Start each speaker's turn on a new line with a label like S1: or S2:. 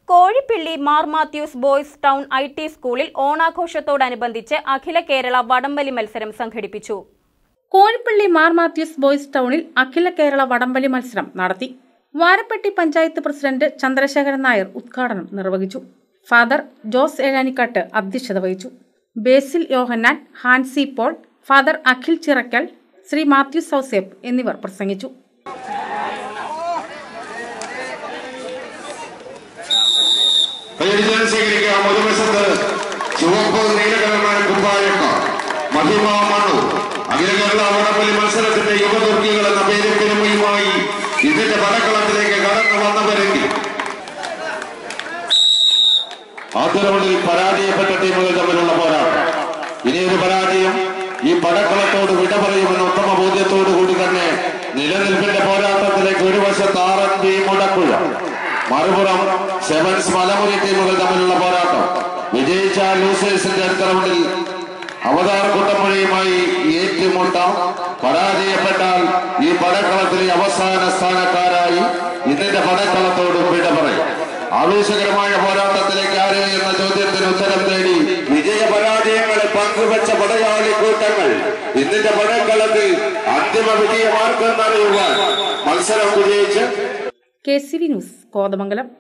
S1: Kozhippilly Mar Mathews boys town I T സ്കൂളിൽ ഓണാഘോഷത്തോടനുബന്ധിച്ച് അഖില കേരള വടംവലി മത്സരം സംഘടിപ്പിച്ചു
S2: കോഴിപ്പള്ളി മാർ മാത്യൂസ് ബോയ്സ് ടൗണിൽ അഖില കേരള വടംവലി മത്സരം നടത്തി വാരപ്പെട്ടി പഞ്ചായത്ത് പ്രസിഡന്റ് ചന്ദ്രശേഖരൻ നായർ ഉദ്ഘാടനം നിർവഹിച്ചു ഫാദർ ജോസ് ഏഴാനിക്കാട്ട് അധ്യക്ഷത വഹിച്ചു ബേസിൽ യോഹന്നാൻ ഹാൻസി പോൾ ഫാദർ അഖിൽ ചിറക്കൽ ശ്രീ മാത്യൂസ് ഔസേപ്പ് എന്നിവർ പ്രസംഗിച്ചു
S3: പരിചയം സ്വീകരിക്കാം ഒരു വശത്ത് ചുവപ്പ് നീലകലമായ കുപ്പായക്കാർ മഹിമ മണു അഖില കേരള വടംവലി മത്സരത്തിന്റെ യുവതുർക്കികൾ എന്ന പേരും പെരുമയുമായി ഇതിന്റെ പടക്കളത്തിലേക്ക് കടന്നു വന്നവരെങ്കിൽ ആദ്യ റൗണ്ടിൽ പരാജയപ്പെട്ട ടീമുകൾ തമ്മിലുള്ള പോരാട്ടം ഇനിയൊരു പരാജയം ഈ പടക്കളത്തോട് വിട പറയുമെന്ന ഉത്തമ ബോധ്യത്തോടു കൂടി തന്നെ നിലനിൽപ്പിന്റെ പോരാട്ടത്തിലേക്ക് ഒരു വശത്ത് ആർ എൻ ബി മുടക്കുഴ മറുപുറം സെവൻസ് മലമുറി ടീമുകൾ തമ്മിലുള്ള പോരാട്ടം വിജയിച്ച ലൂസേഴ്സിന്റെ അടുത്ത റൗണ്ടിൽ അവതാർ കുട്ടമ്പുഴയുമായി ഏറ്റുമുട്ടാം പരാജയപ്പെട്ടാൽ ഈ പടക്കളത്തിലെ അവസാന സ്ഥാനക്കാരായി ഇതിന്റെ പടക്കളത്തോട് വിട പറയും ആവേശകരമായ പോരാട്ടത്തിലേക്ക് ആര് എന്ന ചോദ്യത്തിന് ഉത്തരം തേടി വിജയ പരാജയങ്ങളെ പങ്കുവെച്ച പടയാളി കൂട്ടങ്ങൾ ഇതിന്റെ പടക്കളത്തിൽ അന്തിമ വിജയമാർക്കെന്നറിയുവാൻ മത്സരം വിജയിച്ച്
S2: K C V news Kothamangalam